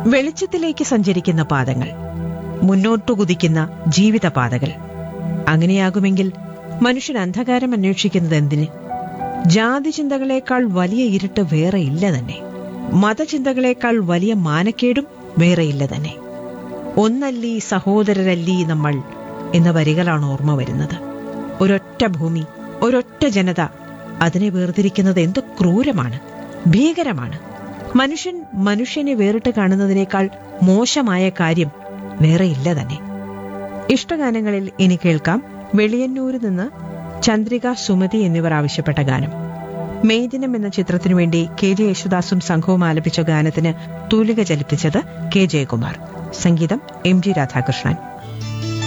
വെളിച്ചത്തിലേക്ക് സഞ്ചരിക്കുന്ന പാതകൾ മുന്നോട്ടു കുതിക്കുന്ന ജീവിതപാതകൾ അങ്ങനെയാകുമെങ്കിൽ മനുഷ്യൻ അന്ധകാരം അന്വേഷിക്കുന്നത് എന്തിന് ജാതി ചിന്തകളേക്കാൾ വലിയ ഇരുട്ട് വേറെയില്ല തന്നെ മതചിന്തകളേക്കാൾ വലിയ മാനക്കേടും വേറെയില്ല തന്നെ ഒന്നല്ലി സഹോദരരല്ലി നമ്മൾ എന്ന വരികളാണ് ഓർമ്മ വരുന്നത് ഒരൊറ്റ ഭൂമി ഒരൊറ്റ ജനത അതിനെ വേർതിരിക്കുന്നത് എന്ത് ക്രൂരമാണ് ഭീകരമാണ് മനുഷ്യൻ മനുഷ്യനെ വേറിട്ട് കാണുന്നതിനേക്കാൾ മോശമായ കാര്യം വേറെയില്ല തന്നെ ഇഷ്ടഗാനങ്ങളിൽ ഇനി കേൾക്കാം വെളിയന്നൂരിൽ നിന്ന് ചന്ദ്രിക സുമതി എന്നിവർ ആവശ്യപ്പെട്ട ഗാനം മെയ്ദിനം എന്ന ചിത്രത്തിനു വേണ്ടി കെ ജെ യേശുദാസും സംഘവും ആലപിച്ച ഗാനത്തിന് തൂലിക ചലിപ്പിച്ചത് കെ ജയകുമാർ സംഗീതം എം ജി രാധാകൃഷ്ണൻ